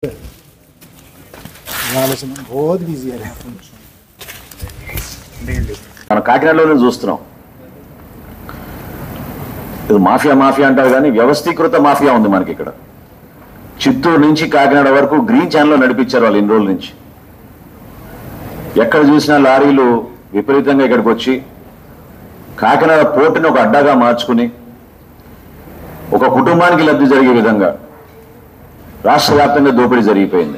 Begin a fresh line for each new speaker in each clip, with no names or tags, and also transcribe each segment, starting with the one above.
आलोचना बहुत बिजी है
మన కాకినాడలోనే చూస్తున్నాం ఇది మాఫియా మాఫియా అంటారు కానీ వ్యవస్థీకృత మాఫియా ఉంది మనకి ఇక్కడ చిత్తూరు నుంచి కాకినాడ వరకు గ్రీన్ ఛానల్లో నడిపించారు వాళ్ళు ఇన్ని రోజుల నుంచి ఎక్కడ చూసినా లారీలు విపరీతంగా ఇక్కడికి వచ్చి కాకినాడ పోర్టుని ఒక అడ్డాగా మార్చుకుని ఒక కుటుంబానికి లబ్ధి జరిగే విధంగా రాష్ట్ర వ్యాప్తంగా దోపిడీ జరిగిపోయింది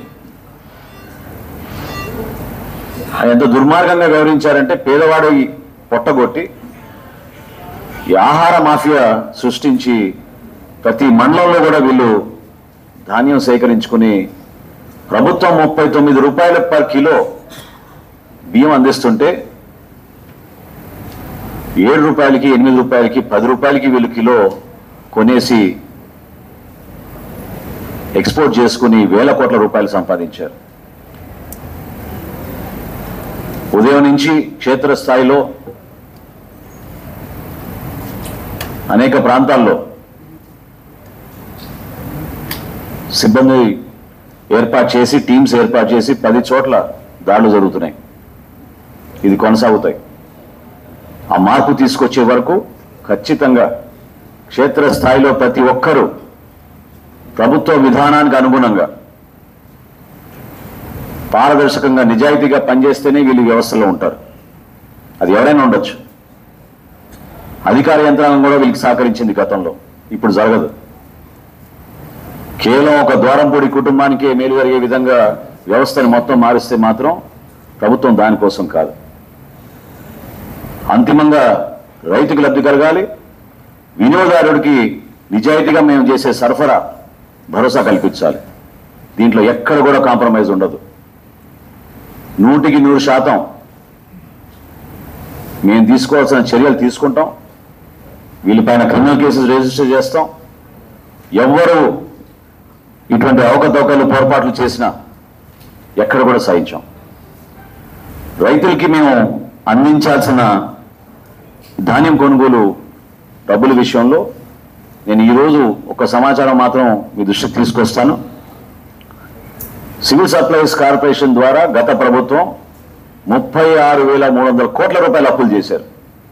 ఆయన ఎంత దుర్మార్గంగా వివరించారంటే పేదవాడు పొట్టగొట్టి ఈ ఆహార మాఫియా సృష్టించి ప్రతి మండలంలో కూడా వీళ్ళు ధాన్యం సేకరించుకుని ప్రభుత్వం ముప్పై తొమ్మిది రూపాయల పర్ కిలో బియ్యం అందిస్తుంటే ఏడు రూపాయలకి ఎనిమిది రూపాయలకి పది రూపాయలకి వీళ్ళు కిలో కొనేసి ఎక్స్పోర్ట్ చేసుకుని వేల కోట్ల రూపాయలు సంపాదించారు ఉదయం నుంచి క్షేత్రస్థాయిలో అనేక ప్రాంతాల్లో సిబ్బంది ఏర్పాటు చేసి టీమ్స్ ఏర్పాటు చేసి పది చోట్ల దాడులు జరుగుతున్నాయి ఇది కొనసాగుతాయి ఆ మార్పు తీసుకొచ్చే వరకు ఖచ్చితంగా క్షేత్రస్థాయిలో ప్రతి ఒక్కరూ ప్రభుత్వ విధానానికి అనుగుణంగా పారదర్శకంగా నిజాయితీగా పనిచేస్తేనే వీళ్ళు ఈ వ్యవస్థలో ఉంటారు అది ఎవరైనా ఉండొచ్చు అధికార యంత్రాంగం కూడా వీళ్ళకి సహకరించింది గతంలో ఇప్పుడు జరగదు కేవలం ఒక ద్వారంపూడి కుటుంబానికే మేలు జరిగే విధంగా వ్యవస్థని మొత్తం మారిస్తే మాత్రం ప్రభుత్వం దానికోసం కాదు అంతిమంగా రైతుకు లబ్ధి కలగాలి వినియోగదారుడికి నిజాయితీగా మేము చేసే సరఫరా భరోసా కల్పించాలి దీంట్లో ఎక్కడ కూడా కాంప్రమైజ్ ఉండదు నూటికి నూరు శాతం మేము తీసుకోవాల్సిన చర్యలు తీసుకుంటాం వీళ్ళపైన క్రిమినల్ కేసెస్ రిజిస్టర్ చేస్తాం ఎవ్వరు ఇటువంటి అవకతవకలు పొరపాట్లు చేసినా ఎక్కడ కూడా సహించాం రైతులకి మేము అందించాల్సిన ధాన్యం కొనుగోలు డబ్బుల విషయంలో నేను ఈరోజు ఒక సమాచారం మాత్రం మీ దృష్టికి తీసుకొస్తాను సివిల్ సప్లైస్ కార్పొరేషన్ ద్వారా గత ప్రభుత్వం ముప్పై ఆరు వేల మూడు వందల కోట్ల రూపాయలు అప్పులు చేశారు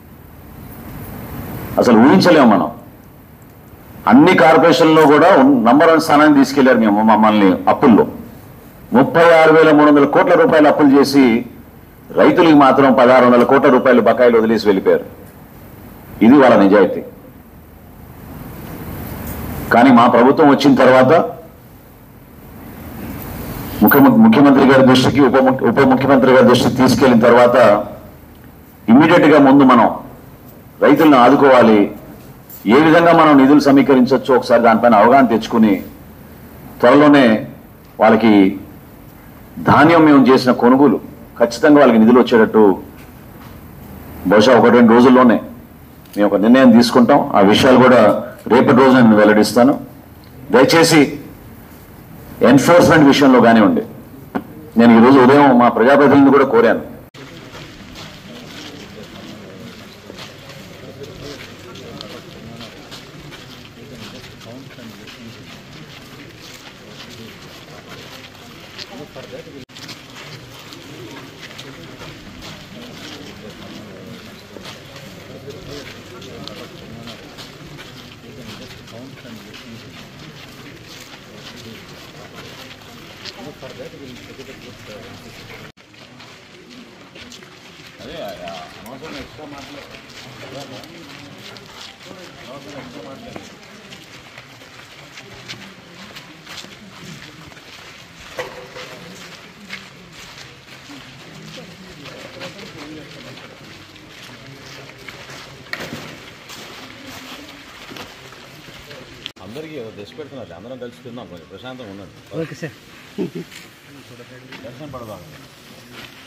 అసలు ఊహించలేము మనం అన్ని కార్పొరేషన్లో కూడా నంబర్ వన్ స్థానాన్ని తీసుకెళ్లారు మేము మమ్మల్ని అప్పుల్లో ముప్పై ఆరు వేల మూడు వందల కోట్ల రూపాయలు అప్పులు చేసి రైతులకు మాత్రం పదహారు వందల కోట్ల రూపాయలు బకాయిలు వదిలేసి వెళ్ళిపోయారు ఇది వాళ్ళ నిజాయితీ కానీ మా ప్రభుత్వం వచ్చిన తర్వాత ముఖ్యమంత్రి ముఖ్యమంత్రి గారి దృష్టికి ఉప ముఖ్య- ఉప ముఖ్యమంత్రి గారి దృష్టికి తీసుకెళ్లిన తర్వాత ఇమ్మీడియట్ గా ముందు మనం రైతులను ఆదుకోవాలి ఏ విధంగా మనం నిధులు సమీకరించవచ్చు ఒకసారి దానిపైన అవగాహన తెచ్చుకుని త్వరలోనే వాళ్ళకి ధాన్యం మేము చేసిన కొనుగోలు ఖచ్చితంగా వాళ్ళకి నిధులు వచ్చేటట్టు బహుశా ఒకటి రెండు రోజుల్లోనే మేము ఒక నిర్ణయం తీసుకుంటాం ఆ విషయాలు కూడా రేపటి రోజున నేను వెల్లడిస్తాను దయచేసి ఎన్ఫోర్స్మెంట్ విషయంలో కానివ్వండి నేను ఈరోజు ఉదయం మా ప్రజాప్రతినిధిని కూడా కోరాను
అందరికీ ఏదో తెచ్చి పెడుతున్నారు అందరం కలిసి తిందాం కొంచెం ప్రశాంతంగా ఉండండి
ओके सर
దర్శనం పడదాం